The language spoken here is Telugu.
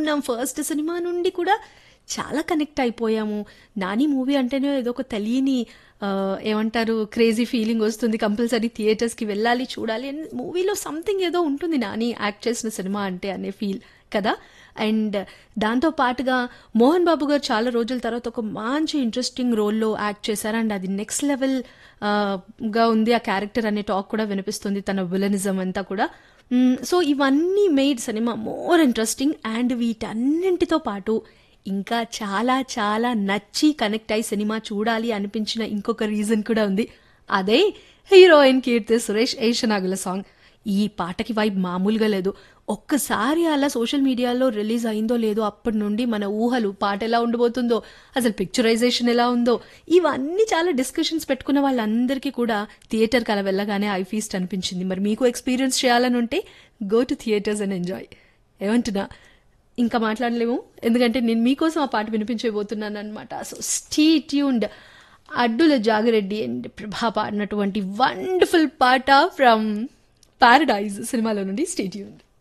ఉన్నాం ఫస్ట్ సినిమా నుండి కూడా చాలా కనెక్ట్ అయిపోయాము నాని మూవీ అంటేనే ఏదో ఒక తెలియని ఆ, ఏమంటారు క్రేజీ ఫీలింగ్ వస్తుంది కంపల్సరీ థియేటర్స్కి వెళ్ళాలి చూడాలి అండ్ మూవీలో సంథింగ్ ఏదో ఉంటుంది నాని యాక్ట్ చేసిన సినిమా అంటే అనే ఫీల్ కదా అండ్ దాంతో పాటుగా మోహన్ బాబు గారు చాలా రోజుల తర్వాత ఒక మంచి ఇంట్రెస్టింగ్ రోల్లో యాక్ట్ చేశారు అండ్ అది నెక్స్ట్ లెవెల్ గా ఉంది ఆ క్యారెక్టర్ అనే టాక్ కూడా వినిపిస్తుంది తన విలనిజం అంతా కూడా సో ఇవన్నీ made cinema more interesting and వీటన్నింటితో పాటు ఇంకా చాలా చాలా నచ్చి కనెక్ట్ అయి సినిమా చూడాలి అనిపించిన ఇంకొక రీజన్ కూడా ఉంది అదే హీరోయిన్ కీర్తి సురేష్ ఏషనాగుల సాంగ్ ఈ పాటకి వైబ్ మామూలుగా లేదు ఒక్కసారి అలా సోషల్ మీడియాలో రిలీజ్ అయిందో లేదో అప్పటి నుండి మన ఊహలు పాట ఎలా ఉండబోతుందో అసలు పిక్చరైజేషన్ ఎలా ఉందో ఇవన్నీ చాలా డిస్కషన్స్ పెట్టుకున్న వాళ్ళందరికీ కూడా థియేటర్కి అలా వెళ్ళగానే ఐ ఫీస్ట్ అనిపించింది మరి మీకు ఎక్స్పీరియన్స్ చేయాలని ఉంటే go to theatres and enjoy ఏమంటున్నా ఇంకా మాట్లాడలేము ఎందుకంటే నేను మీకోసం ఆ పాట వినిపించబోతున్నాను అనమాట సో స్టీ ట్యూన్డ్ అడ్డుల జాగిరెడ్డి అండ్ ప్రభా పాడినటువంటి వండర్ఫుల్ పాట ఫ్రమ్ పారడైజ్ సినిమాలో నుండి స్టే ట్యూన్డ్